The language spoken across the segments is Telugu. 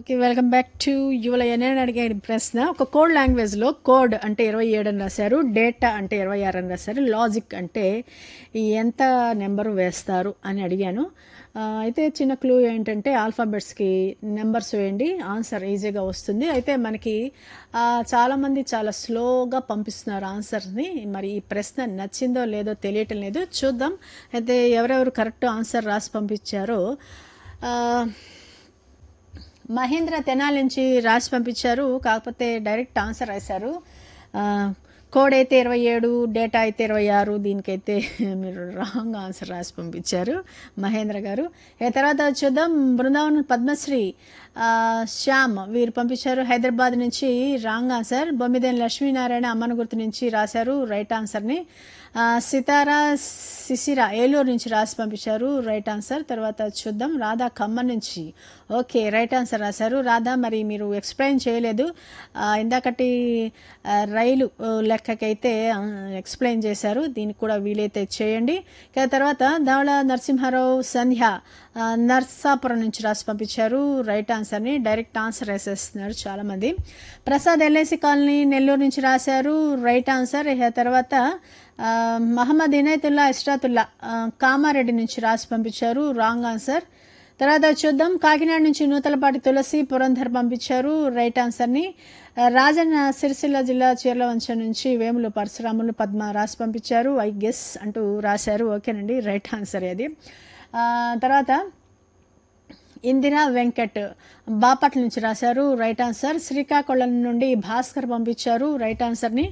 ఓకే వెల్కమ్ బ్యాక్ టు యువల నేను అడిగిన ప్రశ్న ఒక కోడ్ లాంగ్వేజ్లో కోడ్ అంటే ఇరవై ఏడు అని రాశారు డేటా అంటే ఇరవై ఆరు అని రాశారు లాజిక్ అంటే ఎంత నెంబరు వేస్తారు అని అడిగాను ఆ, అయితే చిన్న క్లూ ఏంటంటే ఆల్ఫాబెట్స్కి నెంబర్స్ వేయండి ఆన్సర్ ఈజీగా వస్తుంది అయితే మనకి ఆ, చాలామంది చాలా స్లోగా పంపిస్తున్నారు ఆన్సర్ని మరి ఈ ప్రశ్న నచ్చిందో లేదో తెలియటం లేదు చూద్దాం అయితే ఎవరెవరు కరెక్ట్ ఆన్సర్ రాసి పంపించారో ఆ, మహేంద్ర తెనాలి నుంచి రాసి పంపించారు కాకపోతే డైరెక్ట్ ఆన్సర్ రాశారు ఆ, కోడ్ అయితే ఇరవై ఏడు డేటా అయితే ఇరవై ఆరు దీనికైతే మీరు రాంగ్ ఆన్సర్ రాసి పంపించారు మహేంద్ర గారు ఏ తర్వాత చూద్దాం బృందావనం పద్మశ్రీ ఆ, శ్యామ్ వీరు పంపించారు హైదరాబాద్ నుంచి రాంగ్ ఆన్సర్ బొమ్మిదేని లక్ష్మీనారాయణ అమ్మన గుర్తు నుంచి రాశారు రైట్ ఆన్సర్ని ఆ, సితారా సిసిరా ఏలూరు నుంచి రాసి పంపించారు రైట్ ఆన్సర్ తర్వాత చూద్దాం రాధా ఖమ్మం నుంచి ఓకే రైట్ ఆన్సర్ రాశారు రాధా మరి మీరు ఎక్స్ప్లెయిన్ చేయలేదు ఆ, ఇందాకటి ఆ, రైలు ఆ, లెక్కకైతే ఆ, ఎక్స్ప్లెయిన్ చేశారు దీనికి కూడా వీలైతే చేయండి ఇక తర్వాత ధవళ నరసింహారావు సంధ్య ఆ, నర్సాపురం నుంచి రాసి పంపించారు రైట్ ఆన్సర్ని డైరెక్ట్ ఆన్సర్ వేసేస్తున్నారు చాలామంది ప్రసాద్ ఎల్ఐసి కాలనీ నెల్లూరు నుంచి రాశారు రైట్ ఆన్సర్ ఇక తర్వాత ఆ, మహమ్మద్ ఇనయతుల్లా ఇష్రాతుల్లా ఆ, కామారెడ్డి నుంచి రాసి పంపించారు రాంగ్ ఆన్సర్ తర్వాత చూద్దాం కాకినాడ నుంచి నూతలపాటి తులసి పురంధర్ పంపించారు రైట్ ఆన్సర్ని ఆ, రాజన్న సిరిసిల్ల జిల్లా చీర్లవంచ నుంచి వేములు పరశురాములు పద్మ రాసి పంపించారు ఐ గెస్ అంటూ రాశారు ఓకేనండి రైట్ ఆన్సర్ అది ఆ, తర్వాత ఇందిరా వెంకట్ బాపట్ల నుంచి రాశారు రైట్ ఆన్సర్ శ్రీకాకుళం నుండి భాస్కర్ పంపించారు రైట్ ఆన్సర్ని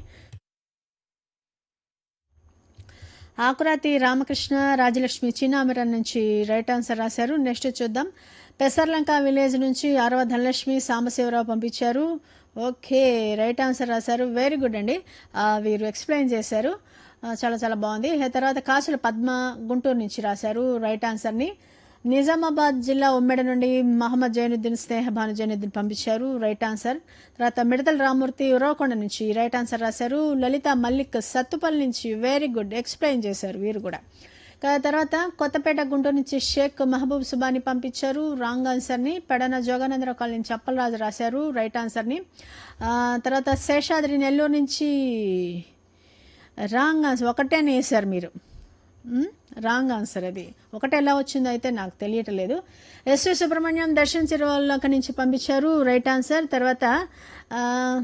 ఆకురాతి రామకృష్ణ రాజలక్ష్మి చిన్నామిరం నుంచి రైట్ ఆన్సర్ రాశారు నెక్స్ట్ చూద్దాం పెసర్లంక విలేజ్ నుంచి ఆరవ ధనలక్ష్మి సాంబశివరావు పంపించారు ఓకే రైట్ ఆన్సర్ రాశారు వెరీ గుడ్ అండి ఆ, వీరు ఎక్స్ప్లెయిన్ చేశారు ఆ, చాలా చాలా బాగుంది ఆ తర్వాత కాసుల పద్మ గుంటూరు నుంచి రాశారు రైట్ ఆన్సర్ని నిజామాబాద్ జిల్లా ఉమ్మెడ నుండి మహమ్మద్ జైనుద్దీన్ స్నేహ భాను జైనుద్దీన్ పంపించారు రైట్ ఆన్సర్ తర్వాత మిడతల రామూర్తి ఉరవకొండ నుంచి రైట్ ఆన్సర్ రాశారు లలిత మల్లిక్ సత్తుపల్లి నుంచి వెరీ గుడ్ ఎక్స్ప్లెయిన్ చేశారు వీరు కూడా కా- తర్వాత కొత్తపేట గుంటూరు నుంచి షేక్ మహబూబ్ సుబాని పంపించారు రాంగ్ ఆన్సర్ని పెడన జోగానందరావు కాలనీ నుంచి అప్పలరాజు రాశారు రైట్ ఆన్సర్ని ఆ, తర్వాత శేషాద్రి నెల్లూరు నుంచి రాంగ్ ఆన్సర్ ఒకటేనే వేశారు మీరు మ్, రాంగ్ ఆన్సర్ అది ఒకటి ఎలా వచ్చిందో అయితే నాకు తెలియట్లేదు ఎస్వి సుబ్రహ్మణ్యం దర్శన్ చిరువల్లోక నుంచి పంపించారు రైట్ ఆన్సర్ తర్వాత ఆ,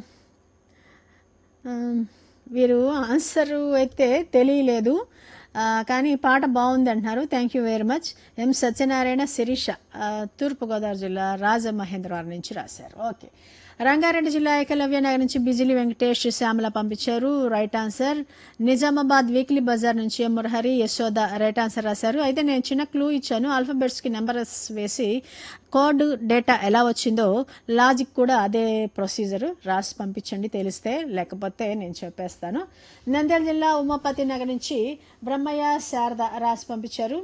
ఆ, వీరు ఆన్సర్ అయితే తెలియలేదు ఆ, కానీ పాట బాగుంది అంటున్నారు thank you very much M Satyanarayana Sirisha ఆ, తూర్పుగోదావరి జిల్లా రాజమహేంద్రవరం నుంచి రాశారు ఓకే రంగారెడ్డి జిల్లా ఏకలవ్య నగర్ నుంచి బిజిలి వెంకటేష్ శ్యామల పంపించారు right answer Nizamabad weekly bazaar నుంచి M Murahari Yashoda right answer రాశారు అయితే నేను చిన్న క్లూ ఇచ్చాను ఆల్ఫాబెట్స్కి నెంబర్స్ వేసి కోడ్ డేటా ఎలా వచ్చిందో లాజిక్ కూడా అదే ప్రొసీజర్ రాసి పంపించండి తెలిస్తే లేకపోతే నేను చెప్పేస్తాను నంద్యాల జిల్లా ఉమాపతి నగర్ నుంచి బ్రహ్మయ్య శారద రాసి పంపించారు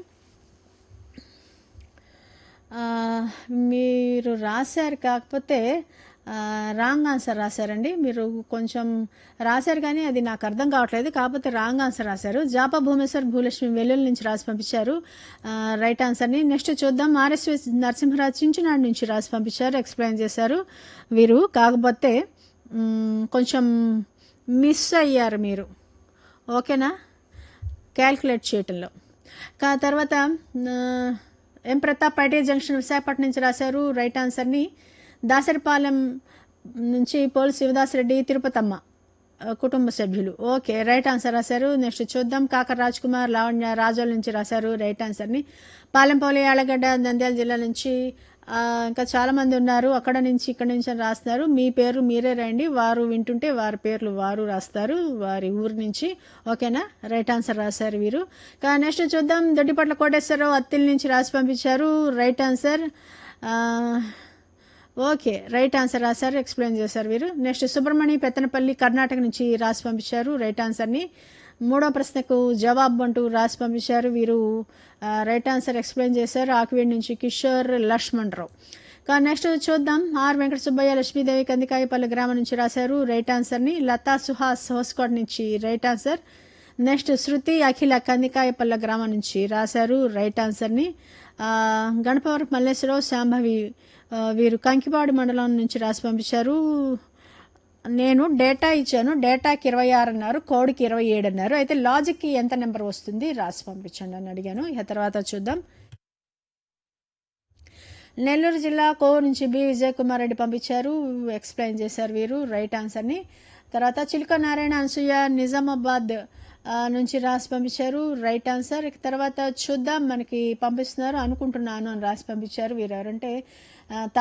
ఆ, మీరు రాశారు కాకపోతే ఆ, రాంగ్ ఆన్సర్ రాశారండి మీరు కొంచెం రాశారు కానీ అది నాకు అర్థం కావట్లేదు కాకపోతే రాంగ్ ఆన్సర్ రాశారు జాపా భూమేశ్వర్ భూలక్ష్మి వెల్లుల్లి నుంచి రాసి పంపించారు ఆ, రైట్ ఆన్సర్ని నెక్స్ట్ చూద్దాం ఆర్ఎస్వి నరసింహరాజు చించునాడు నుంచి రాసి పంపించారు ఎక్స్ప్లెయిన్ చేశారు వీరు కాకపోతే మ్, కొంచెం మిస్ అయ్యారు మీరు ఓకేనా క్యాల్కులేట్ చేయటంలో కా తర్వాత ఆ, M Pratap IT junction Visakhapatnam నుంచి రాశారు రైట్ ఆన్సర్ని దాసరిపాలెం నుంచి పోలు శివదాసరెడ్డి తిరుపతమ్మ ఆ, కుటుంబ సభ్యులు ఓకే రైట్ ఆన్సర్ రాశారు నెక్స్ట్ చూద్దాం కాకర రాజ్ కుమార్ లావణ్య రాజోల నుంచి రాశారు రైట్ ఆన్సర్ని పాలెంపల్లి ఆలగడ్డ నంద్యాల జిల్లా నుంచి ఆ, ఇంకా చాలా మంది ఉన్నారు అక్కడ నుంచి ఇక్కడ నుంచి అని రాస్తున్నారు మీ పేరు మీరే రాయండి వారు వింటుంటే వారి పేర్లు వారు రాస్తారు వారి ఊరి నుంచి ఓకేనా రైట్ ఆన్సర్ రాశారు వీరు ఇంకా నెక్స్ట్ చూద్దాం దొడ్డిపట్ల కోటేశ్వరరావు అత్తిల్ నుంచి రాసి పంపించారు రైట్ ఆన్సర్ ఆ, ఓకే రైట్ ఆన్సర్ రాశారు ఎక్స్ప్లెయిన్ చేశారు వీరు నెక్స్ట్ సుబ్రహ్మణ్య పెత్తనపల్లి కర్ణాటక నుంచి రాసి పంపించారు రైట్ ఆన్సర్ని మూడో ప్రశ్నకు జవాబు అంటూ రాసి పంపించారు వీరు ఆ, రైట్ ఆన్సర్ ఎక్స్ప్లెయిన్ చేశారు ఆకివేడి నుంచి కిషోర్ లక్ష్మణ్ రావు కానీ నెక్స్ట్ చూద్దాం ఆర్ వెంకట సుబ్బయ్య లక్ష్మీదేవి కందికాయపల్లి గ్రామం నుంచి రాశారు రైట్ ఆన్సర్ని లతా సుహాస్ హోస్కోట్ నుంచి right answer next Shruti Akhila Kandikayapalle గ్రామం నుంచి రాశారు రైట్ ఆన్సర్ని ఆ, గణపవరపు మల్లేశ్వరరావు శాంభవి ఆ, వీరు కంకిపాడు మండలం నుంచి రాసి పంపించారు నేను డేటా ఇచ్చాను డేటాకి ఇరవై ఆరు అన్నారు కోడ్కి ఇరవై ఏడు అన్నారు అయితే లాజిక్కి ఎంత నెంబర్ వస్తుంది రాసి పంపించండి అని అడిగాను ఇక తర్వాత చూద్దాం నెల్లూరు జిల్లా కోవూరు నుంచి బి విజయ్ కుమార్ రెడ్డి పంపించారు ఎక్స్ప్లెయిన్ చేశారు వీరు రైట్ ఆన్సర్ని తర్వాత చిలుక నారాయణ అనసూయ నిజామాబాద్ ఆ, నుంచి రాసి పంపించారు రైట్ ఆన్సర్ ఇక తర్వాత చూద్దాం మనకి పంపిస్తున్నారు అనుకుంటున్నాను అని రాసి పంపించారు వీరు ఎవరంటే ఆ,